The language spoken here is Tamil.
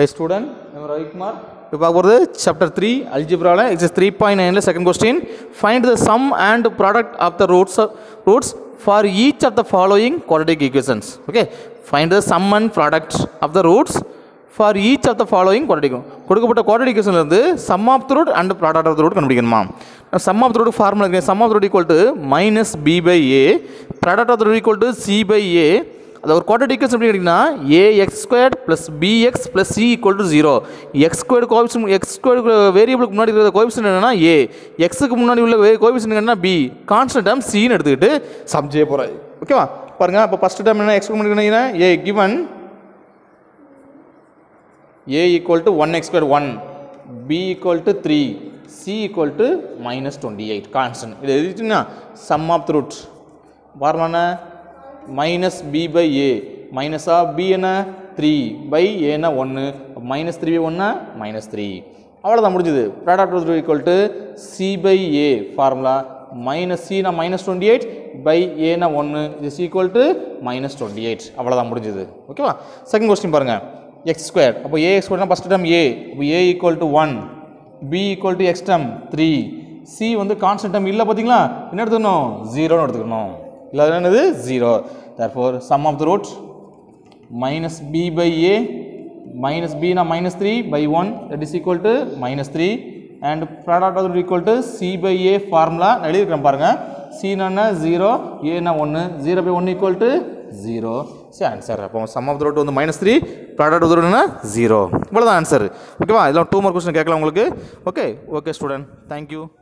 ஹை ஸ்டூடெண்ட் நம்ம ரவிக்குமார் இப்போ பார்க்க போகிறது சாப்டர் த்ரீ அல்ஜிப்ராவில் எக்ஸஸ் த்ரீ பாயிண்ட் நைனில் second question find the sum and product of the roots roots for each of the following quadratic equations okay find the sum and product of the roots for each of the following quadratic கொடுக்கப்பட்ட குவாட்ரட்டிக் ஈக்குவேஷன்லேருந்து sum of the root and product of the root கண்டுபிடிக்கணுமா sum of the root formula இருக்கு sum of the root equal to minus B by A product of the root equal to C by A அது ஒரு குவாட்ரட்டிக் ஈக்குவேஷன் எப்படி கிடைக்குன்னா A X square plus BX plus C equal to zero X square coefficient X square வேரியபிளுக்கு முன்னாடி இருக்கிற கோபிஷன் என்னன்னா ஏ எக்ஸுக்கு முன்னாடி உள்ள கோபிஷன் என்னன்னா பி கான்ஸ்டன்ட் டேம் சின்னு எடுத்துக்கிட்டு சம் செய்ய போகிறேன் ஓகேவா பாருங்க அப்போ ஃபஸ்ட் டைம் என்ன எக்ஸ்க்கு முன்னாடி என்ன A given a equal to 1 x square 1 b equal to 3 c equal to minus 28 constant இது எழுதிட்டுனா sum of the root பாருங்க என்ன minus b by a minus of b என்ன 3 by a னா 1 minus 3 by 1 minus 3 அவ்வளோதான் முடிஞ்சது product of equal to C by A formula minus C நான் மைனஸ் டுவெண்ட்டி எயிட் பை ஏனா ஒன்று is equal to minus twenty eight அவ்வளோதான் முடிஞ்சது ஓகேவா செகண்ட் கொஸ்டின் பாருங்கள் எக்ஸ் ஸ்கொயர் அப்போ ஏ ஸ்கொயர்னா ஃபஸ்ட் டேம் ஏ அப்போ A equal to one B equal to X term three C வந்து கான்ஸ்டன்ட் டேம் இல்லை பார்த்தீங்களா என்ன எடுத்துக்கணும் ஜீரோன்னு எடுத்துக்கணும் இல்லை என்னது zero therefore sum of the root minus b by a minus b na minus 3 by 1 that is equal to minus 3 and product of the equal to c by a formula நான் எழுதியிருக்கிறேன் பாருங்க c na 0 a na 1 0 by 1 equal to 0 சரி ஆன்சர் அப்போ சம் ஆஃப் த ரோட் வந்து மைனஸ் த்ரீ ப்ராடக்ட் வந்து ரோட்னா ஜீரோ இவ்வளோ தான் ஆன்சர் ஓகேவா இதெல்லாம் டூ மார்க் கொஸ்டின் கேட்கலாம் உங்களுக்கு ஓகே ஓகே ஸ்டூடெண்ட் தேங்க்யூ